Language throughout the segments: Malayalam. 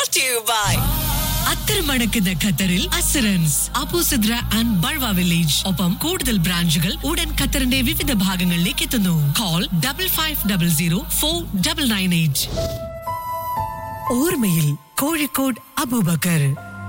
brought to you by അത്തരമടക്കുന്ന ഖത്തറിൽ അസറൻസ് അബൂസിദ്ര ആൻഡ് ബൾവ വില്ലേജ് ഒപ്പം കൂടുതൽ ബ്രാഞ്ചുകൾ ഉടൻ ഖത്തറിന്റെ വിവിധ ഭാഗങ്ങളിലേക്ക് എത്തുന്നു call double five double zero four double nine eight ഓർമ്മയിൽ കോഴിക്കോട് അബൂബക്കർ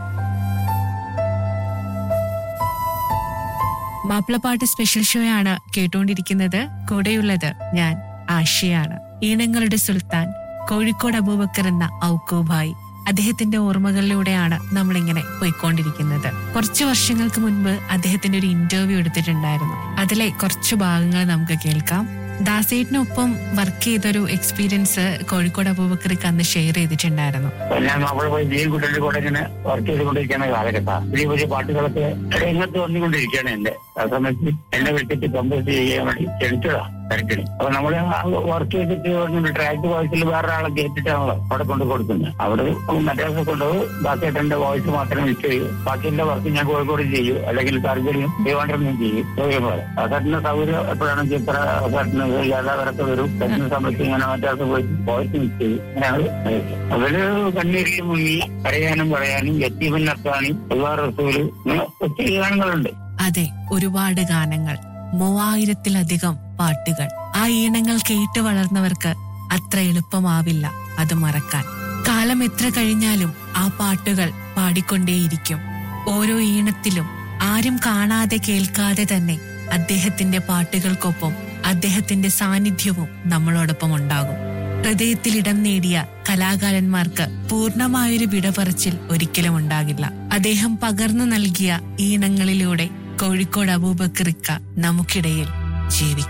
മാപ്പിളപ്പാട്ട് സ്പെഷ്യൽ ഷോ ആണ് കേട്ടുകൊണ്ടിരിക്കുന്നത് കൂടെയുള്ളത് ഞാൻ ആഷിയാണ് ഈണങ്ങളുടെ സുൽത്താൻ കോഴിക്കോട് അബൂബക്കർ എന്ന ഔക്കൂബായി അദ്ദേഹത്തിന്റെ ഓർമ്മകളിലൂടെയാണ് നമ്മളിങ്ങനെ പോയിക്കൊണ്ടിരിക്കുന്നത് കുറച്ച് വർഷങ്ങൾക്ക് മുൻപ് അദ്ദേഹത്തിന്റെ ഒരു ഇന്റർവ്യൂ എടുത്തിട്ടുണ്ടായിരുന്നു അതിലെ കുറച്ച് ഭാഗങ്ങൾ നമുക്ക് കേൾക്കാം ദാസേട്ടിനൊപ്പം വർക്ക് ചെയ്തൊരു എക്സ്പീരിയൻസ് കോഴിക്കോട് അബൂബക്കർക്ക് അന്ന് ഷെയർ ചെയ്തിട്ടുണ്ടായിരുന്നു ഞാൻ അവിടെ പോയി ജീവൻ കുട്ടികളുടെ കൂടെ ഇങ്ങനെ വർക്ക് ചെയ്തുകൊണ്ടിരിക്കുന്ന കാലഘട്ടമാണ് പുതിയ പുതിയ പാട്ടുകളൊക്കെ രംഗത്ത് വന്നുകൊണ്ടിരിക്കുകയാണ് എന്റെ ആ സമയത്ത് എന്നെ വിട്ടിട്ട് കമ്പോസ് ചെയ്യാൻ വേണ്ടി ക്ഷണിച്ചതാ തിരക്കിന് അപ്പൊ നമ്മൾ വർക്ക് ചെയ്തിട്ട് ട്രാക്ക് വോയിസിൽ വേറെ ആളെ കേട്ടിട്ടാണല്ലോ അവിടെ കൊണ്ട് കൊടുക്കുന്നത് അവിടെ മറ്റേ കൊണ്ടുപോയി ബാക്കിയേട്ടന്റെ വോയിസ് മാത്രം മിക്സ് ചെയ്യും ബാക്കിയുള്ള വർക്ക് ഞാൻ കോഴിക്കോട് ചെയ്യും അല്ലെങ്കിൽ താല്പര്യം ദേവാണ്ടനും ചെയ്യും ചോദ്യം പോലെ അസാട്ടിന്റെ സൗകര്യം എപ്പോഴാണ് ചിത്ര അസാട്ടിന് യാഥാവരൊക്കെ വരും പറ്റുന്ന സമയത്ത് ഇങ്ങനെ മറ്റേ പോയി വോയിസ് മിക്സ് ചെയ്യും അങ്ങനെയാണ് അതില് കണ്ണീരിൽ മുങ്ങി കരയാനും പറയാനും യത്തീമിൻ അത്താണി ഒരുപാട് റസൂല് ഇങ്ങനെ ഒത്തിരി ഗാനങ്ങളുണ്ട് അതെ ഒരുപാട് ഗാനങ്ങൾ മൂവായിരത്തിലധികം പാട്ടുകൾ ആ ഈണങ്ങൾ കേട്ട് വളർന്നവർക്ക് അത്ര എളുപ്പമാവില്ല അത് മറക്കാൻ കാലം എത്ര കഴിഞ്ഞാലും ആ പാട്ടുകൾ പാടിക്കൊണ്ടേയിരിക്കും ഓരോ ഈണത്തിലും ആരും കാണാതെ കേൾക്കാതെ തന്നെ അദ്ദേഹത്തിന്റെ പാട്ടുകൾക്കൊപ്പം അദ്ദേഹത്തിന്റെ സാന്നിധ്യവും നമ്മളോടൊപ്പം ഉണ്ടാകും ഹൃദയത്തിൽ ഇടം നേടിയ കലാകാരന്മാർക്ക് പൂർണ്ണമായൊരു വിട പറച്ചിൽ ഒരിക്കലും ഉണ്ടാകില്ല അദ്ദേഹം പകർന്നു നൽകിയ ഈണങ്ങളിലൂടെ കോഴിക്കോട് അബൂബക്കറിക്ക നമുക്കിടയിൽ ജീവിക്കും